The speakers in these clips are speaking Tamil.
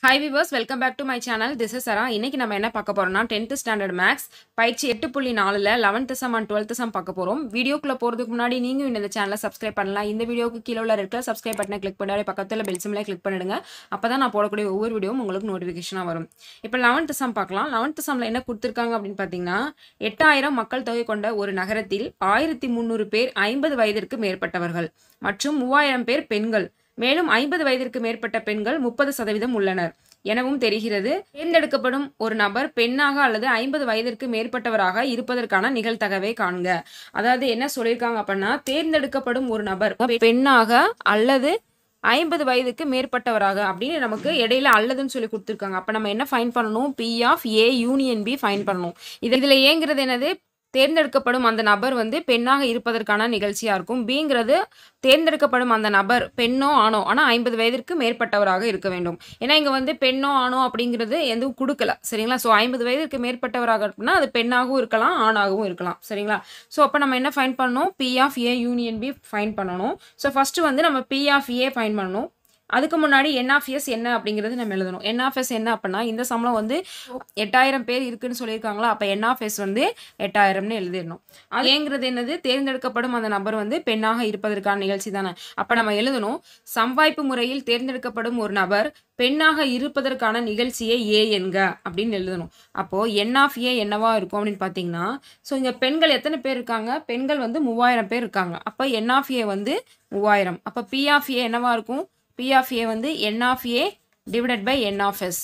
hi viewers welcome back to my channel this is Sara இன்னைக்கு நம்ம என்ன பார்க்க போறோம்னா டென்த் ஸ்டாண்டர்ட் மேக்ஸ் பயிற்சி எட்டு புள்ளி நாலில் eleventh sum and twelfth sum பார்க்க போறோம் வீடியோக்குள்ள போறதுக்கு முன்னாடி நீங்க இந்த சேனலை சப்ஸ்கிரைப் பண்ணலாம் இந்த வீடியோக்கு கீழே உள்ள இருக்கிற சப்ஸ்கிரைப் பட்டனை கிளிக் பண்ணி பக்கத்தில் பெல் சிம்ல கிளிக் பண்ணிடுங்க அப்பதான் நான் போடக்கூடிய ஒவ்வொரு வீடியோவும் உங்களுக்கு நோட்டிஃபிகேஷனாக வரும் இப்போ லெவன்த் சம் பார்க்கலாம் லெவன்த் சம்ல என்ன கொடுத்துருக்காங்க அப்படின்னு பார்த்தீங்கன்னா எட்டாயிரம் மக்கள் தொகை கொண்ட ஒரு நகரத்தில் ஆயிரத்தி முந்நூறு பேர் ஐம்பது வயதிற்கு மேற்பட்டவர்கள் மற்றும் மூவாயிரம் பேர் பெண்கள் மேலும் ஐம்பது வயதிற்கு மேற்பட்ட பெண்கள் முப்பது சதவீதம் உள்ளனர் எனவும் தெரிகிறது தேர்ந்தெடுக்கப்படும் ஒரு நபர் பெண்ணாக அல்லது ஐம்பது வயதிற்கு மேற்பட்டவராக இருப்பதற்கான நிகழ்தகவை காண்க அதாவது என்ன சொல்லியிருக்காங்க அப்படின்னா தேர்ந்தெடுக்கப்படும் ஒரு நபர் பெண்ணாக அல்லது ஐம்பது வயதுக்கு மேற்பட்டவராக அப்படின்னு நமக்கு இடையில அல்லதுன்னு சொல்லி கொடுத்துருக்காங்க அப்போ நம்ம என்ன ஃபைன் பண்ணணும் B of A union B fine பண்ணணும் இது இதில் ஏங்கிறது என்னது தேர்ந்தெடுக்கப்படும் அந்த நபர் வந்து பெண்ணாக இருப்பதற்கான நிகழ்ச்சியாக இருக்கும் பிங்கிறது தேர்ந்தெடுக்கப்படும் அந்த நபர் பெண்ணோ ஆணோ ஆனால் ஐம்பது வயதிற்கு மேற்பட்டவராக இருக்க வேண்டும் ஏன்னா இங்கே வந்து பெண்ணோ ஆணோ அப்படிங்கிறது எதுவும் கொடுக்கல சரிங்களா ஸோ ஐம்பது வயதிற்கு மேற்பட்டவராக இருக்குன்னா அது பெண்ணாகவும் இருக்கலாம் ஆணாகவும் இருக்கலாம் சரிங்களா ஸோ அப்போ நம்ம என்ன ஃபைன் பண்ணணும் B of A union B fine பண்ணணும் ஸோ ஃபஸ்ட்டு வந்து நம்ம பி ஆஃப் ஏ ஃபைன் பண்ணணும் அதுக்கு முன்னாடி என்ஆஃப்எஸ் என்ன அப்படிங்கிறது நம்ம எழுதணும் என்ஆஃப்எஸ் என்ன அப்படின்னா இந்த சம்பளம் வந்து எட்டாயிரம் பேர் இருக்குன்னு சொல்லியிருக்காங்களா அப்போ என்ஆஃப்எஸ் வந்து எட்டாயிரம்னு எழுதிடணும் அது ஏங்கிறது என்னது தேர்ந்தெடுக்கப்படும் அந்த நபர் வந்து பெண்ணாக இருப்பதற்கான நிகழ்ச்சி தானே அப்போ நம்ம எழுதணும் சம்வாய்ப்பு முறையில் தேர்ந்தெடுக்கப்படும் ஒரு நபர் பெண்ணாக இருப்பதற்கான நிகழ்ச்சியை ஏ என்க அப்படின்னு எழுதணும் அப்போது என் ஆஃப் ஏ என்னவா இருக்கும் அப்படின்னு பார்த்தீங்கன்னா ஸோ இங்கே பெண்கள் எத்தனை பேர் இருக்காங்க பெண்கள் வந்து மூவாயிரம் பேர் இருக்காங்க அப்போ என் ஆஃப் ஏ வந்து மூவாயிரம் அப்போ பி ஆஃப் ஏ என்னவா இருக்கும் பி ஆஃப் ஏ வந்து N of A divided by N of S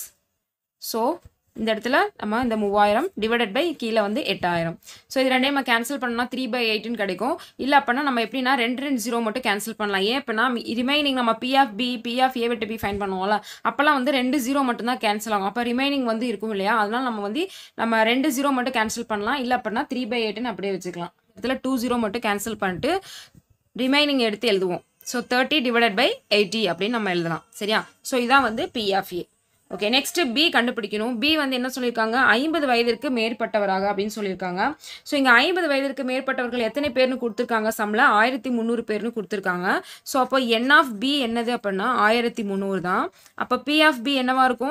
so இந்த இடத்துல நம்ம இந்த மூவாயிரம் டிவைடட் பை கீழே வந்து எட்டாயிரம் ஸோ இது ரெண்டையும் நம்ம கேன்சல் பண்ணோம்னா த்ரீ பை எயிட்னு கிடைக்கும் இல்லை அப்படின்னா நம்ம எப்படின்னா ரெண்டு ரெண்டு ஜீரோ மட்டும் கேன்சல் பண்ணலாம் ஏன் அப்படின்னா ரிமைனிங் நம்ம P of B P of A விட்டு பி ஃபைன் பண்ணுவோம்ல அப்போல்லாம் வந்து ரெண்டு ஜீரோ மட்டும் தான் கேன்சல் ஆகும் அப்போ ரிமைனிங் வந்து இருக்கும் இல்லையா அதனால நம்ம வந்து நம்ம ரெண்டு ஜீரோ மட்டும் கேன்சல் பண்ணலாம் இல்லை அப்படின்னா த்ரீ பை எயிட்னு அப்படியே வச்சுக்கலாம் இதில் டூ ஜீரோ மட்டும் கேன்சல் பண்ணிட்டு ரிமைனிங் எடுத்து எழுதுவோம் so thirty divided by eighty அப்படின்னு நம்ம எழுதலாம் சரியா ஸோ இதான் வந்து பிஎஃப்ஏ ஓகே நெக்ஸ்ட் பி கண்டுபிடிக்கணும் பி வந்து என்ன சொல்லியிருக்காங்க ஐம்பது வயதிற்கு மேற்பட்டவராக அப்படின்னு சொல்லியிருக்காங்க ஸோ இங்கே ஐம்பது வயதிற்கு மேற்பட்டவர்கள் எத்தனை பேர்னு கொடுத்துருக்காங்க சம்பள ஆயிரத்தி முந்நூறு பேர்னு கொடுத்துருக்காங்க ஸோ அப்போ என் ஆஃப் பி என்னது அப்படின்னா ஆயிரத்தி முந்நூறு தான் அப்போ பி ஆஃப் பி என்னவா இருக்கும்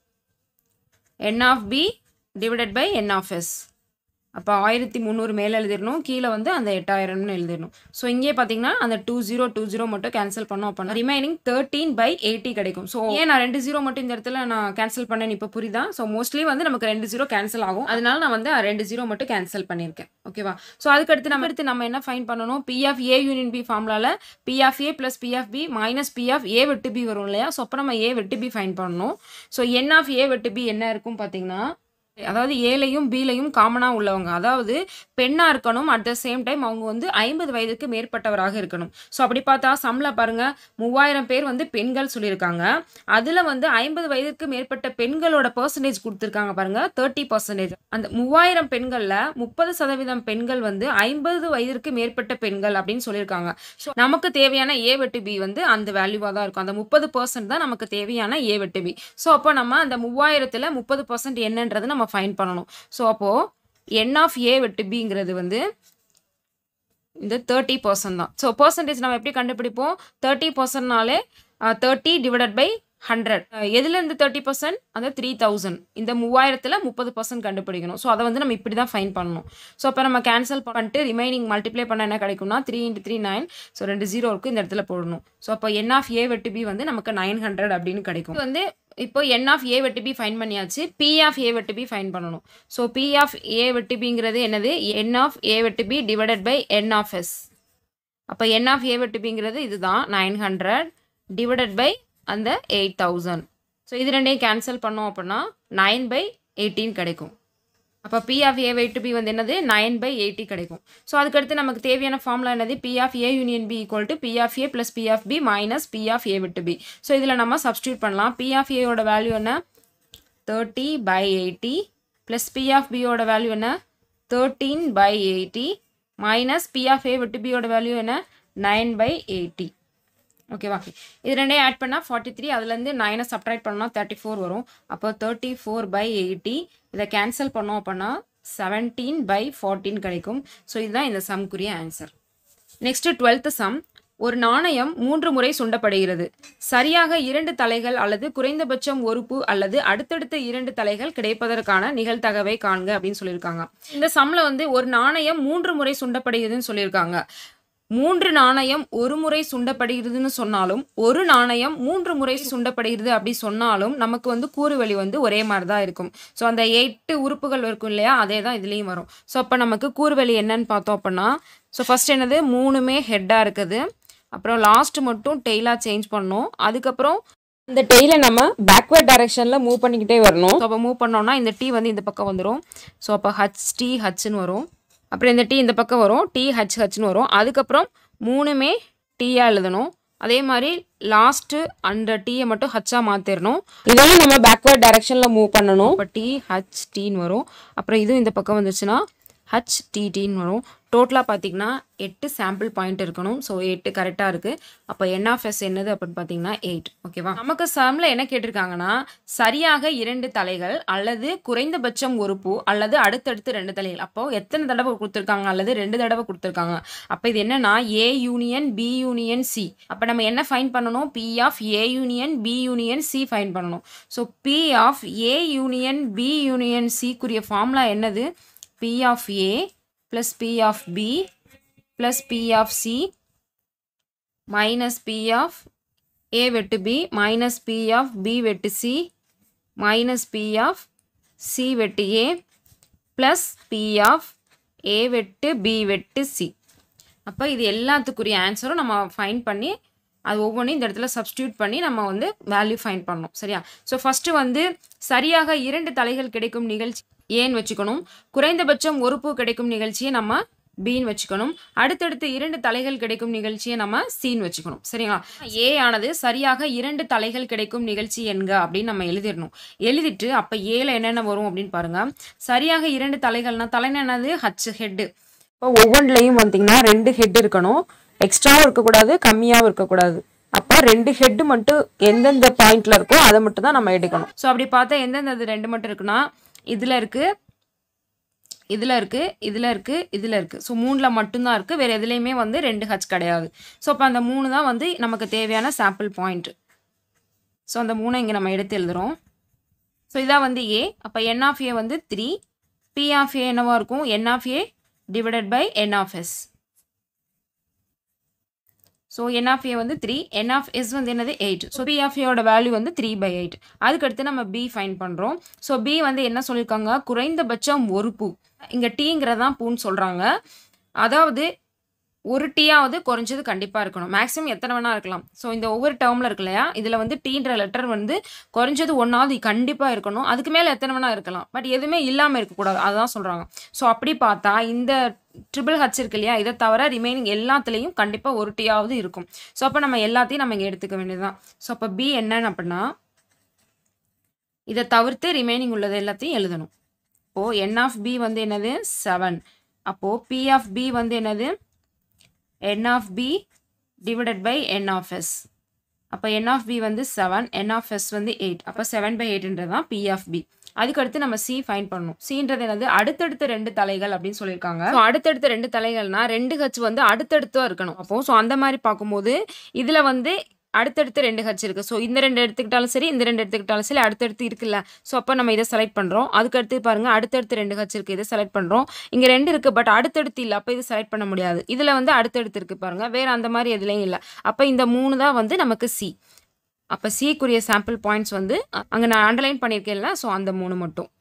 என் of B divided by N of S அப்போ ஆயிரத்தி முந்நூறு மேலே எழுதிடணும் கீழே வந்து அந்த எட்டாயிரம்னு எழுதிடணும் ஸோ இங்கே பார்த்தீங்கன்னா அந்த டூ ஜீரோ டூ ஜீரோ மட்டும் கேன்சல் பண்ணோம் அப்படின்னா ரிமைனிங் தேர்ட்டீன் பை எயிட்டி கிடைக்கும் ஸோ ஏன் நான் ரெண்டு ஜீரோ மட்டும் இந்த இடத்துல நான் கேன்சல் பண்ணேன் இப்போ புரியுதா ஸோ மோஸ்ட்லி வந்து நமக்கு ரெண்டு ஜீரோ கேன்சல் ஆகும் அதனால நான் வந்து ரெண்டு ஜீரோ மட்டும் கேன்சல் பண்ணியிருக்கேன் ஓகேவா ஸோ அதுக்கடுத்து நம்ம எடுத்து நம்ம என்ன ஃபைன் பண்ணணும் பிஎஃப் ஏ யூனியன் பி ஃபார்முலாவில் P of A plus P of B minus P of A வெட்டு பி வரும் இல்லையா ஸோ அப்போ நம்ம ஏ வெட்டு பி ஃபைன் பண்ணணும் ஸோ என் ஆஃப் ஏ வெட்டு பி என்ன இருக்கும் பார்த்தீங்கன்னா அதாவது ஏலையும் பிலையும் காமனாக உள்ளவங்க அதாவது பெண்ணாக இருக்கணும் அட் த சேம் டைம் அவங்க வந்து ஐம்பது வயதுக்கு மேற்பட்டவராக இருக்கணும் ஸோ அப்படி பார்த்தா சம்ல பாருங்க மூவாயிரம் பேர் வந்து பெண்கள் சொல்லியிருக்காங்க அதில் வந்து ஐம்பது வயதுக்கு மேற்பட்ட பெண்களோட பர்சன்டேஜ் கொடுத்துருக்காங்க பாருங்க தேர்ட்டி பர்சன்டேஜ் அந்த மூவாயிரம் பெண்களில் முப்பது சதவீதம் பெண்கள் வந்து ஐம்பது வயதிற்கு மேற்பட்ட பெண்கள் அப்படின்னு சொல்லியிருக்காங்க ஸோ நமக்கு தேவையான ஏ வெட்டு பி வந்து அந்த வேல்யூவாக தான் இருக்கும் அந்த முப்பது பர்சன்ட் தான் நமக்கு தேவையான ஏ வெட்டு பி ஸோ அப்போ நம்ம அந்த மூவாயிரத்தில் முப்பது பர்சன்ட் என்னன்றது நம்ம ஃபைன் பண்ணணும் ஸோ அப்போது என் ஆஃப் ஏ வெட்டு பிங்கிறது வந்து இந்த தேர்ட்டி பர்சன்ட் தான் ஸோ பர்சன்டேஜ் நம்ம எப்படி கண்டுபிடிப்போம் தேர்ட்டி பர்சன்ட்னாலே தேர்ட்டி டிவைடட் பை ஹண்ட்ரட் எதுலேருந்து தேர்ட்டி பர்சன்ட் அந்த த்ரீ தௌசண்ட் இந்த மூவாயிரத்தில் முப்பது பர்சன்ட் கண்டுபிடிக்கணும் ஸோ அதை வந்து நம்ம இப்படி தான் ஃபைன் பண்ணணும் ஸோ அப்போ நம்ம கேன்சல் பண்ணிட்டு ரிமைனிங் மல்டிப்ளை பண்ண என்ன கிடைக்கும்னா three into three nine so ரெண்டு ஜீரோ இருக்குது இந்த இடத்துல போடணும் ஸோ அப்போ என் ஆஃப் ஏ வெட்டு பி வந்து நமக்கு நைன் ஹண்ட்ரட் அப்படின்னு கிடைக்கும் இது வந்து இப்போ என் ஆஃப் ஏ வெட்டு பி ஃபைன் பண்ணியாச்சு பி ஆஃப் ஏ வெட்டு பி ஃபைன் பண்ணணும் ஸோ பி ஆஃப் ஏ வெட்டு பிங்கிறது என்னது என் ஆஃப் ஏ வெட்டு B divided by N of S அப்போ என் ஆஃப் ஏ வெட்டு பிங்கிறது இதுதான் நைன் ஹண்ட்ரட் டிவைடட் பை அந்த எயிட் தௌசண்ட் ஸோ இது ரெண்டையும் கேன்சல் பண்ணோம் அப்படின்னா நைன் பை எயிட்டீன் கிடைக்கும் அப்போ பி ஆஃப் ஏ வெயிட் பி வந்து என்னது நைன் பை எயிட்டி கிடைக்கும் ஸோ அதுக்கடுத்து நமக்கு தேவையான ஃபார்முலா என்னது P of A union B equal to P of A plus P of B minus P of A விட்டு பி ஸோ இதில் நம்ம சப்ஸ்டியூட் பண்ணலாம் பி ஆஃப் ஏயோட வேல்யூ என்ன thirty by eighty plus P of பியோட வேல்யூ என்ன thirteen by eighty minus P of A விட்டு பியோட வேல்யூ என்ன நைன் பை எயிட்டி ஓகேவா இது ரெண்டையும் ஆட் பண்ணால் ஃபார்ட்டி த்ரீ அதுலேருந்து நைனை சப்ட்ராக்ட் பண்ணால் தேர்ட்டி ஃபோர் வரும் அப்போ தேர்ட்டி ஃபோர் பை எயிட்டி இதை கேன்சல் பண்ணோம் அப்படின்னா செவன்டீன் பை ஃபார்ட்டின் கிடைக்கும் ஸோ இதுதான் இந்த சம்க்குரிய ஆன்சர் நெக்ஸ்ட்டு டுவெல்த்து சம் ஒரு நாணயம் மூன்று முறை சுண்டப்படுகிறது சரியாக இரண்டு தலைகள் அல்லது குறைந்தபட்சம் ஒரு பூ அல்லது அடுத்தடுத்த இரண்டு தலைகள் கிடைப்பதற்கான நிகழ்தகவை காண்க அப்படின்னு சொல்லியிருக்காங்க இந்த சம்ல வந்து ஒரு நாணயம் மூன்று முறை சுண்டப்படுகிறதுன்னு சொல்லியிருக்காங்க மூன்று நாணயம் ஒரு முறை சுண்டப்படுகிறதுன்னு சொன்னாலும் ஒரு நாணயம் மூன்று முறை சுண்டப்படுகிறது அப்படி சொன்னாலும் நமக்கு வந்து கூறுவழி வந்து ஒரே மாதிரி தான் இருக்கும் ஸோ அந்த எட்டு உறுப்புகள் இருக்கும் இல்லையா அதே தான் இதுலேயும் வரும் ஸோ அப்போ நமக்கு கூறுவழி என்னன்னு பார்த்தோம் அப்படின்னா ஸோ ஃபர்ஸ்ட் என்னது மூணுமே ஹெட்டாக இருக்குது அப்புறம் லாஸ்ட் மட்டும் டெய்லாக சேஞ்ச் பண்ணோம் அதுக்கப்புறம் இந்த டெய்லை நம்ம பேக்வேர்ட் டைரெக்ஷனில் மூவ் பண்ணிக்கிட்டே வரணும் ஸோ அப்போ மூவ் பண்ணோம்னா இந்த டீ வந்து இந்த பக்கம் வந்துடும் ஸோ அப்போ ஹச் டி ஹச்னு வரும் அப்புறம் இந்த டீ இந்த பக்கம் வரும் டி ஹச் ஹச்னு வரும் அதுக்கப்புறம் மூணுமே டீயாக எழுதணும் அதே மாதிரி லாஸ்ட்டு அந்த டீயை மட்டும் ஹச்சாக மாற்றிடணும் இதெல்லாம் நம்ம பேக்வேர்ட் டைரெக்ஷனில் மூவ் பண்ணணும் இப்போ டி ஹச் டீன்னு வரும் அப்புறம் இதுவும் இந்த பக்கம் வந்துச்சுன்னா ஹச் டிடின்னு வரும் டோட்டலாக பார்த்தீங்கன்னா எட்டு சாம்பிள் பாயிண்ட் இருக்கணும் ஸோ எட்டு கரெக்டாக இருக்குது அப்போ என் ஆஃப் எஸ் என்னது அப்படின்னு பார்த்தீங்கன்னா எயிட் ஓகேவா நமக்கு சம்மில் என்ன கேட்டிருக்காங்கன்னா சரியாக இரண்டு தலைகள் அல்லது குறைந்தபட்சம் ஒரு பூ அல்லது அடுத்தடுத்து ரெண்டு தலைகள் அப்போ எத்தனை தடவை கொடுத்துருக்காங்க அல்லது ரெண்டு தடவை கொடுத்துருக்காங்க அப்போ இது என்னன்னா A union B union C அப்போ நம்ம என்ன ஃபைன் பண்ணணும் B of A union B union C fine பண்ணணும் so P of A union B union சிக்குரிய ஃபார்முலா என்னது P of A plus P of B plus P of C minus P of A வெட்டு B minus P of B வெட்டு C minus P of C வெட்டு A plus P of A வெட்டு B வெட்டு C அப்போ இது எல்லாத்துக்குரிய ஆன்சரும் நம்ம ஃபைன் பண்ணி அது ஒவ்வொன்றையும் இந்த இடத்துல சப்ஸ்டியூட் பண்ணி நம்ம வந்து வேல்யூ ஃபைன் பண்ணணும் சரியா ஸோ ஃபஸ்ட்டு வந்து சரியாக இரண்டு தலைகள் கிடைக்கும் நிகழ்ச்சி ஏன்னு வச்சுக்கணும் குறைந்தபட்சம் ஒரு பூ கிடைக்கும் நிகழ்ச்சியை நம்ம பின்னு வச்சுக்கணும் அடுத்தடுத்து இரண்டு தலைகள் கிடைக்கும் நிகழ்ச்சியை நம்ம சீன் வச்சுக்கணும் சரிங்களா ஏ ஆனது சரியாக இரண்டு தலைகள் கிடைக்கும் நிகழ்ச்சி என்க அப்படின்னு நம்ம எழுதிடணும் எழுதிட்டு அப்போ ஏல என்னென்ன வரும் அப்படின்னு பாருங்க சரியாக இரண்டு தலைகள்னா தலைன்னு என்னது ஹச் ஹெட்டு இப்போ ஒவ்வொன்றிலையும் பார்த்தீங்கன்னா ரெண்டு ஹெட் இருக்கணும் எக்ஸ்ட்ராவும் இருக்கக்கூடாது கம்மியாகவும் இருக்கக்கூடாது அப்போ ரெண்டு ஹெட்டு மட்டும் எந்தெந்த பாயிண்ட்ல இருக்கோ அதை மட்டும் தான் நம்ம எடுக்கணும் ஸோ அப்படி பார்த்தா எந்தெந்த இது ரெண்டு மட்டும் இருக்குன்னா இதில் இருக்குது இதில் இருக்குது இதில் இருக்குது இதில் இருக்குது ஸோ மூணில் மட்டும்தான் இருக்குது வேறு எதுலேயுமே வந்து ரெண்டு ஹச் கிடையாது ஸோ அப்போ அந்த மூணு தான் வந்து நமக்கு தேவையான சாம்பிள் பாயிண்ட் ஸோ அந்த மூணை இங்கே நம்ம எடுத்து எழுதுகிறோம் ஸோ இதான் வந்து ஏ அப்போ என் ஆஃப் ஏ வந்து த்ரீ பி ஆஃப் ஏ என்னவா இருக்கும் என் of A divided by N of S so N of A வந்து த்ரீ என் ஆஃப் எஸ் வந்து என்னது எயிட் ஸோ பி ஆஃப் ஏயோட வேல்யூ வந்து த்ரீ பை எயிட் அதுக்கடுத்து நம்ம பி ஃபைன் பண்ணுறோம் ஸோ பி வந்து என்ன சொல்லியிருக்காங்க குறைந்தபட்சம் ஒரு பூ இங்கே டீங்கிறதான் பூன்னு சொல்கிறாங்க அதாவது ஒரு டீயாவது குறைஞ்சது கண்டிப்பாக இருக்கணும் மேக்ஸிமம் எத்தனை வேணா இருக்கலாம் ஸோ இந்த ஒவ்வொரு டேர்மில் இருக்கு இல்லையா இதில் வந்து டீன்ற லெட்டர் வந்து குறைஞ்சது ஒன்றாவது கண்டிப்பாக இருக்கணும் அதுக்கு மேலே எத்தனை வேணா இருக்கலாம் பட் எதுவுமே இல்லாமல் இருக்கக்கூடாது அதுதான் சொல்கிறாங்க ஸோ அப்படி பார்த்தா இந்த ட்ரிபிள் ஹச் இருக்கு இல்லையா இதை தவிர ரிமைனிங் எல்லாத்துலேயும் கண்டிப்பாக ஒரு டீயாவது இருக்கும் ஸோ அப்போ நம்ம எல்லாத்தையும் நம்ம இங்கே எடுத்துக்க வேண்டியதுதான் ஸோ அப்போ பி என்னன்னு அப்படின்னா இதை தவிர்த்து ரிமைனிங் உள்ளது எல்லாத்தையும் எழுதணும் இப்போது என் ஆஃப் பி வந்து என்னது செவன் அப்போது பி ஆஃப் பி வந்து என்னது n of b divided by n of s அப்போ n of b வந்து செவன் n of s வந்து எயிட் அப்போ செவன் பை எயிட்ன்றது தான் p of b அதுக்கடுத்து நம்ம சி ஃபைன் பண்ணணும் சின்றது என்னது அடுத்தடுத்த ரெண்டு தலைகள் அப்படின்னு சொல்லியிருக்காங்க ஸோ அடுத்தடுத்த ரெண்டு தலைகள்னா ரெண்டு ஹச் வந்து அடுத்தடுத்தா இருக்கணும் அப்போ ஸோ அந்த மாதிரி பார்க்கும்போது இதில் வந்து அடுத்தடுத்து ரெண்டு ஹச் இருக்குது ஸோ இந்த ரெண்டு எடுத்துக்கிட்டாலும் சரி இந்த ரெண்டு எடுத்துக்கிட்டாலும் சரி அடுத்தடுத்து இருக்குல்ல ஸோ அப்போ நம்ம இதை செலக்ட் பண்ணுறோம் அதுக்கடுத்து பாருங்கள் அடுத்தடுத்து ரெண்டு ஹச் இருக்குது இதை செலக்ட் பண்ணுறோம் இங்கே ரெண்டு இருக்குது பட் அடுத்தடுத்து இல்லை அப்போ இது செலக்ட் பண்ண முடியாது இதில் வந்து அடுத்தடுத்து இருக்குது பாருங்கள் வேறு அந்த மாதிரி எதுலேயும் இல்லை அப்போ இந்த மூணு தான் வந்து நமக்கு சி அப்போ சிக்குரிய சாம்பிள் பாயிண்ட்ஸ் வந்து அங்கே நான் அண்டர்லைன் பண்ணியிருக்கேன்ல ஸோ அந்த மூணு மட்டும்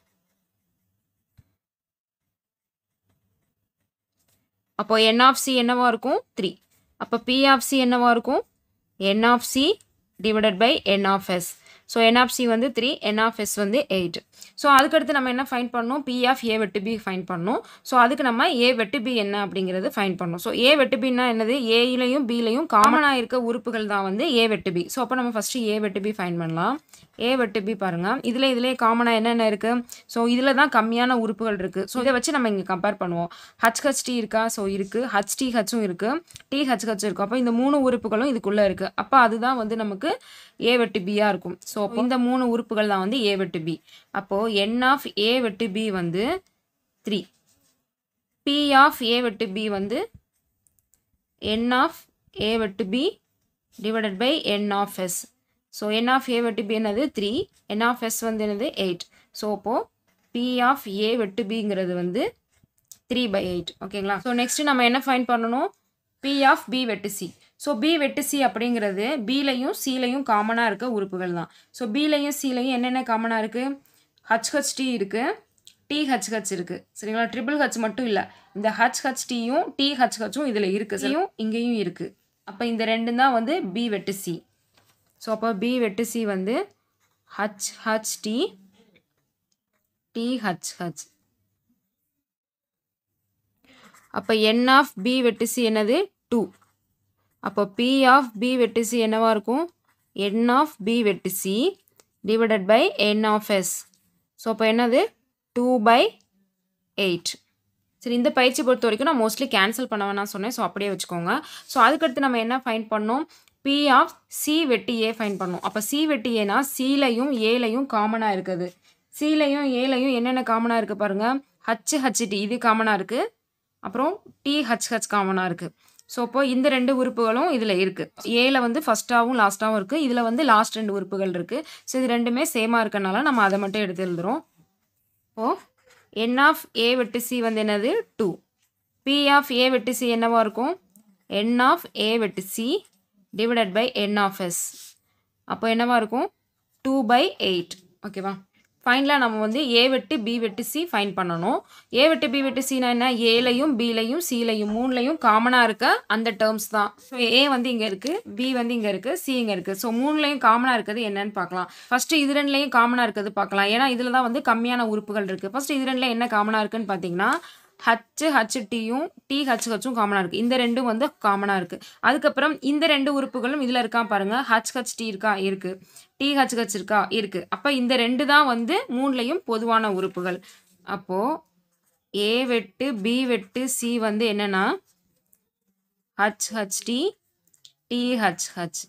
அப்போ என் ஆஃப் சி என்னவா இருக்கும் த்ரீ அப்போ பி ஆஃப் சி என்னவா இருக்கும் என் of C divided by N of S so N of C வந்து த்ரீ என் ஆஃப் எஸ் வந்து எயிட் ஸோ அதுக்கடுத்து நம்ம என்ன ஃபைன் பண்ணணும் பி ஆஃப் ஏ வெட்டு பி ஃபைன் பண்ணணும் ஸோ அதுக்கு நம்ம ஏ வெட்டு பி என்ன அப்படிங்கிறது ஃபைன் பண்ணணும் ஸோ ஏ வெட்டு பின்னா என்னது ஏலையும் பிலையும் காமனாக இருக்க உறுப்புகள் தான் வந்து ஏ வெட்டு பி ஸோ அப்போ நம்ம ஃபஸ்ட்டு ஏ வெட்டு பி ஃபைன் பண்ணலாம் ஏ வெட்டு பி பாருங்கள் இதில் இதிலே காமனாக என்னென்ன இருக்குது ஸோ இதில் தான் கம்மியான உறுப்புகள் இருக்குது ஸோ இதை வச்சு நம்ம இங்கே கம்பேர் பண்ணுவோம் ஹச் ஹச் டி இருக்கா ஸோ இருக்குது ஹச் டி ஹச்சும் இருக்குது டி ஹச் ஹச் இருக்கும் அப்போ இந்த மூணு உறுப்புகளும் இதுக்குள்ளே இருக்குது அப்போ அதுதான் வந்து நமக்கு ஏ வெட்டு பியாக இருக்கும் ஸோ அப்போ இந்த மூணு உறுப்புகள் தான் வந்து ஏ வெட்டு பி அப்போது என் ஆஃப் ஏ வெட்டு பி வந்து த்ரீ பி ஆஃப் ஏ வெட்டு பி வந்து என் ஆஃப் ஏ வெட்டு B divided by N of S so N of A வெட்டு பி என்னது த்ரீ என் ஆஃப் எஸ் வந்து என்னது எயிட் ஸோ அப்போது பி ஆஃப் ஏ வெட்டு பிங்கிறது வந்து த்ரீ பை எயிட் ஓகேங்களா ஸோ நெக்ஸ்ட் நம்ம என்ன ஃபைன் பண்ணணும் பி ஆஃப் பி வெட்டு சி ஸோ பி வெட்டு சி அப்படிங்கிறது பிலையும் சிலையும் காமனாக இருக்க உறுப்புகள் தான் ஸோ பிலையும் சிலையும் என்னென்ன காமனாக இருக்குது ஹச்ஹெச்டி இருக்குது டிஹெச்ஹெச் இருக்குது சரிங்களா ட்ரிபிள் ஹெச் மட்டும் இல்லை இந்த ஹச்ஹெச்டியும் டிஹெச்ஹெச்சும் இதில் இருக்குது சியும் இங்கேயும் இருக்குது அப்போ இந்த ரெண்டும் தான் வந்து பி வெட்டு சி ஸோ அப்போ பி வெட்டு சி வந்து ஹச்ஹெச்டி டிஹெச்ஹெச் அப்போ என் ஆஃப் பி வெட்டு சி என்னது டூ அப்போ பி ஆஃப் பி வெட்டு சி என்னவா இருக்கும் என் ஆஃப் பி வெட்டு C divided by N of S so அப்போ என்னது டூ பை எயிட் சரி இந்த பயிற்சி பொறுத்த வரைக்கும் நான் மோஸ்ட்லி கேன்சல் பண்ண வேணாம் சொன்னேன் ஸோ அப்படியே வச்சுக்கோங்க ஸோ அதுக்கடுத்து நம்ம என்ன ஃபைன் பண்ணோம் பி ஆஃப் சி வெட்டி ஏ ஃபைன் பண்ணோம் அப்போ சி வெட்டி ஏனா சிலையும் ஏலையும் காமனாக இருக்குது சிலையும் ஏலையும் என்னென்ன காமனாக இருக்குது பாருங்கள் ஹச் ஹச்டி இது காமனாக இருக்குது அப்புறம் டி ஹச் ஹச் காமனாக இருக்குது ஸோ இப்போ இந்த ரெண்டு உறுப்புகளும் இதில் இருக்குது ஏல வந்து ஃபஸ்ட்டாகவும் லாஸ்ட்டாகவும் இருக்குது இதில் வந்து லாஸ்ட் ரெண்டு உறுப்புகள் இருக்குது ஸோ இது ரெண்டுமே சேமாக இருக்கனால நம்ம அதை மட்டும் எடுத்து எழுதுகிறோம் இப்போது என் ஆஃப் ஏ வெட்டு சி வந்து என்னது டூ பி ஆஃப் ஏ வெட்டு சி என்னவாக இருக்கும் என் ஆஃப் ஏ வெட்டு C divided by N of S அப்போ என்னவாக இருக்கும் டூ பை எயிட் ஓகேவா ஃபைனலாக நம்ம வந்து ஏ வெட்டு பி வெட்டு சி ஃபைன் பண்ணணும் ஏ வெட்டு பி வெட்டு சினா என்ன ஏலையும் பிலையும் சிலையும் மூணுலையும் காமனாக இருக்க அந்த டேர்ம்ஸ் தான் ஸோ ஏ வந்து இங்கே இருக்குது பி வந்து இங்கே இருக்குது சி இங்கே இருக்குது ஸோ மூணுலையும் காமனாக இருக்கிறது என்னன்னு பார்க்கலாம் ஃபஸ்ட்டு இது ரெண்டுலையும் காமனாக இருக்கிறது பார்க்கலாம் ஏன்னா இதில் தான் வந்து கம்மியான உறுப்புகள் இருக்குது ஃபஸ்ட்டு இது ரெண்டில் என்ன காமனாக இருக்குன்னு பார்த்தீங்கன்னா ஹச் ஹச் டியும் டி ஹச் ஹச்சும் காமனாக இருக்குது இந்த ரெண்டும் வந்து காமனாக இருக்குது அதுக்கப்புறம் இந்த ரெண்டு உறுப்புகளும் இதில் இருக்கா பாருங்கள் ஹச் ஹச் டி இருக்கா இருக்குது டி ஹச் ஹச் இருக்கா இருக்குது அப்போ இந்த ரெண்டு தான் வந்து மூணுலையும் பொதுவான உறுப்புகள் அப்போது ஏ வெட்டு பி வெட்டு சி வந்து என்னென்னா H H D D H H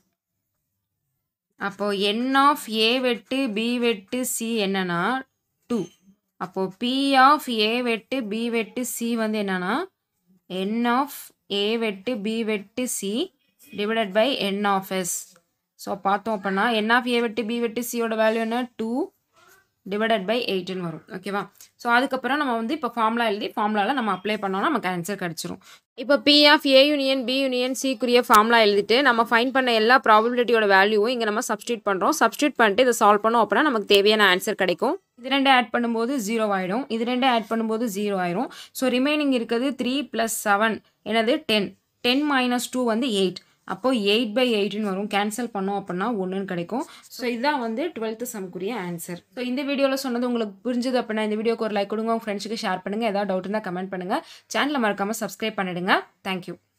அப்போது என் ஆஃப் ஏ வெட்டு பி வெட்டு சி என்னன்னா டூ அப்போது பி ஆஃப் ஏ வெட்டு பி வெட்டு சி வந்து என்னன்னா என் ஆஃப் ஏ வெட்டு பி வெட்டு C divided by N of S so பார்த்தோம் அப்படின்னா என் ஆஃப் ஏ வெட்டு பி வெட்டு சியோட வேல்யூ என்ன டூ டிவைடட் பை எயிட்டுன்னு வரும் ஓகேவா ஸோ அதுக்கப்புறம் நம்ம வந்து இப்போ ஃபார்முலா எழுதி ஃபார்முலாவில் நம்ம அப்ளை பண்ணோம்னா நமக்கு ஆன்சர் கிடச்சிரும் இப்போ B of A union B union சிக்குரிய ஃபார்முலா எழுதிட்டு நம்ம ஃபைன் பண்ண எல்லா ப்ராபபிலிட்டியோட வேல்யூவும் இங்கே நம்ம சப்ஸ்டியூட் பண்ணுறோம் சப்ஸ்டியூட் பண்ணிட்டு இதை சால்வ் பண்ணோம் அப்படின்னா நமக்கு தேவையான ஆன்சர் கிடைக்கும் இது ரெண்டு ஆட் பண்ணும்போது ஜீரோ ஆகிடும் இது ரெண்டு ஆட் பண்ணும்போது ஜீரோ ஆயிரும் ஸோ ரிமைனிங் இருக்கிறது த்ரீ ப்ளஸ் செவன் என்னது டென் டென் மைனஸ் டூ வந்து எயிட் அப்போது எயிட் பை எயிட்னு வரும் கேன்சல் பண்ணோம் அப்படின்னா ஒன்றுன்னு கிடைக்கும் ஸோ இதுதான் வந்து டுவெல்த்து சமக்குரிய ஆன்சர் ஸோ இந்த வீடியோவில் சொன்னது உங்களுக்கு புரிஞ்சுது அப்படின்னா இந்த வீடியோக்கு ஒரு லைக் கொடுங்க உங்கள் ஃப்ரெண்ட்ஸுக்கு ஷேர் பண்ணுங்கள் ஏதாவது டவுட் இருந்தால் கமெண்ட் பண்ணுங்கள் சேனலை மறக்காமல் சப்ஸ்கிரைப் பண்ணிடுங்க தேங்க்யூ